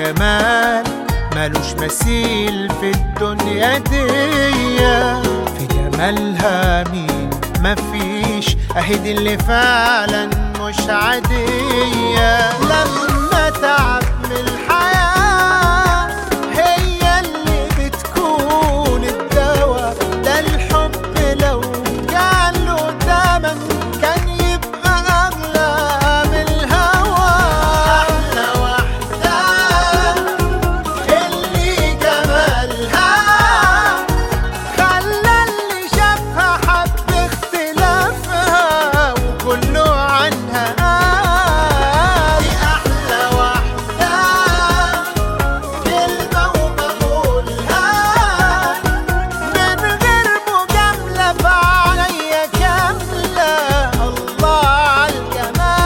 جمال ملوش مثيل في الدنيا دي في جمالها مين مفيش اهي دي اللي فعلا مش عادية لما تعب من الحياة هي اللي بتكون الدواء ده الحب لو كان له تمن كان يبقى أغلى من الهوى أحلى واحدة اللي جمالها خلى اللي شافها حب اختلافها وكله عنها قال دي أحلى واحدة كلمة وبقولها من غير مجاملة فعليا كاملة الله عالجمال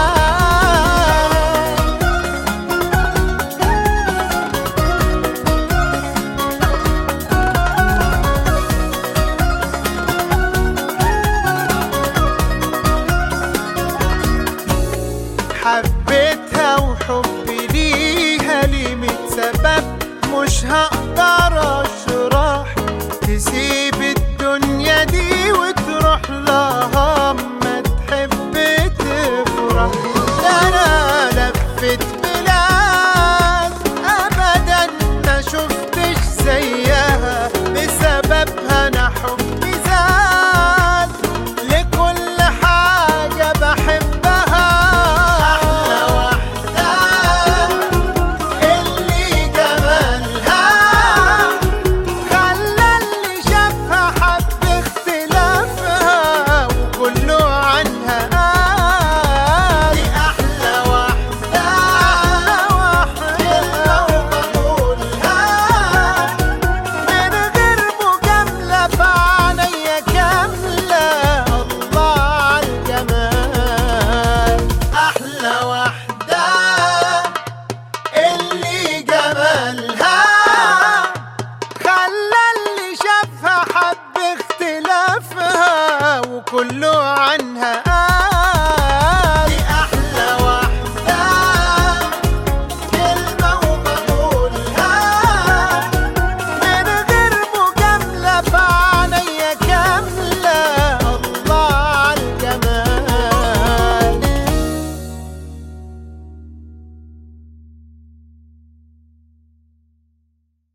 حبيتها وحبي ليها ليه ميت سبب مش هقدر اشرح تسيب الدنيا دي وتروح لها